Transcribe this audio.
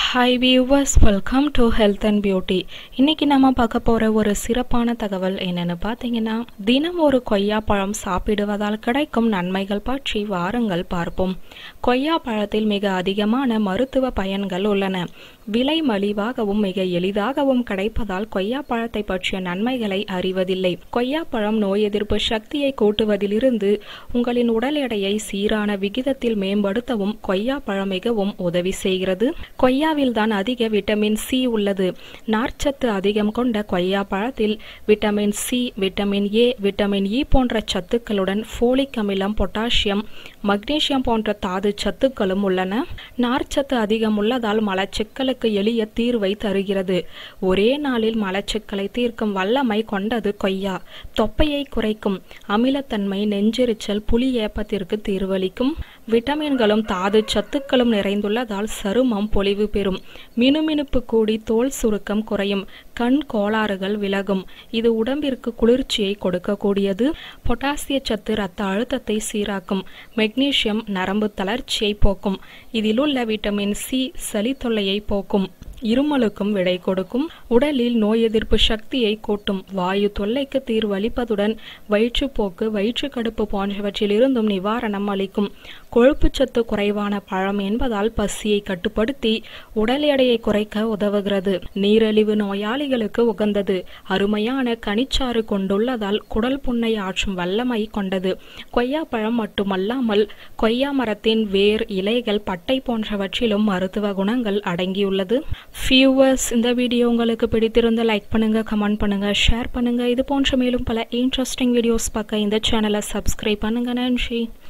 hi viewers welcome to health and beauty இன்னைக்கு நம்ம பார்க்க போற ஒரு சிறப்பான தகவல் என்னன்னு பார்த்தீங்கன்னா தினம் ஒரு கொய்யா பழம் சாப்பிடுவதால் கிடைக்கும் நன்மைகள் பற்றி வாருங்கள் பார்ப்போம் கொய்யா பழத்தில் மிக அதிகமான மருத்துவ பயன்கள் உள்ளன விலை மலிவாகவும் மிக எளிதாகவும் கிடைப்பதால் கொய்யா பழத்தை பற்றிய நன்மைகளை அறிவதில்லை கொய்யா பழம் நோய் எதிர்ப்பு சக்தியை கூட்டுவதிலிருந்து உங்களின் உடல் எடையை சீரான விகிதத்தில் மேம்படுத்தவும் கொய்யா பழம் மிகவும் உதவி செய்கிறது கொய்யாவில் தான் அதிக விட்டமின் சி உள்ளது நார்ச்சத்து அதிகம் கொண்ட கொய்யா பழத்தில் vitamin C vitamin A vitamin E போன்ற சத்துக்களுடன் ஃபோலிக் அமிலம் பொட்டாசியம் மக்னீசியம் போன்ற தாது சத்துக்களும் உள்ளன நார்ச்சத்து அதிகம் உள்ளதால் மலச்சிக்கலுக்கு எளிய தீர்வை தருகிறது ஒரே நாளில் மலச்சிக்கலை தீர்க்கும் வல்லமை கொண்டது கொய்யா தொப்பையை குறைக்கும் அமிலத்தன்மை நெஞ்செரிச்சல் புலி ஏப்பத்திற்கு தீர்வளிக்கும் விட்டமின்களும் தாது சத்துக்களும் நிறைந்துள்ளதால் சருமம் பொலிவு பெறும் மினுமினுப்பு கூடி தோல் சுருக்கம் குறையும் கண் கோளாறுகள் விலகும் இது உடம்பிற்கு குளிர்ச்சியை கொடுக்கக்கூடியது பொட்டாசிய சத்து இரத்த அழுத்தத்தை சீராக்கும் மெக்னீசியம் நரம்பு தளர்ச்சியை போக்கும் இதில் உள்ள விட்டமின் சி சளி தொல்லையை போக்கும் இருமலுக்கும் விடை கொடுக்கும் உடலில் நோய் எதிர்ப்பு சக்தியை கூட்டும் வாயு தொல்லைக்கு தீர்வளிப்பதுடன் வயிற்றுப்போக்கு வயிற்றுக்கடுப்பு போன்றவற்றில் இருந்தும் நிவாரணம் அளிக்கும் கொழுப்புச்சத்து குறைவான பழம் என்பதால் பசியை கட்டுப்படுத்தி உடல் எடையை குறைக்க உதவுகிறது நீரிழிவு நோயாளிகளுக்கு உகந்தது அருமையான கனிச்சாறு கொண்டுள்ளதால் குடல் புண்ணை ஆற்றும் வல்லமை கொண்டது கொய்யா பழம் மட்டுமல்லாமல் கொய்யா மரத்தின் வேர் இலைகள் பட்டை போன்றவற்றிலும் மருத்துவ குணங்கள் அடங்கியுள்ளது ஃபியூவர்ஸ் இந்த வீடியோ உங்களுக்கு பிடித்திருந்த லைக் பண்ணுங்க கமெண்ட் பண்ணுங்க ஷேர் பண்ணுங்க இது போன்ற மேலும் பல இன்ட்ரெஸ்டிங் வீடியோஸ் பார்க்க இந்த சேனலை சப்ஸ்கிரைப் பண்ணுங்க நன்றி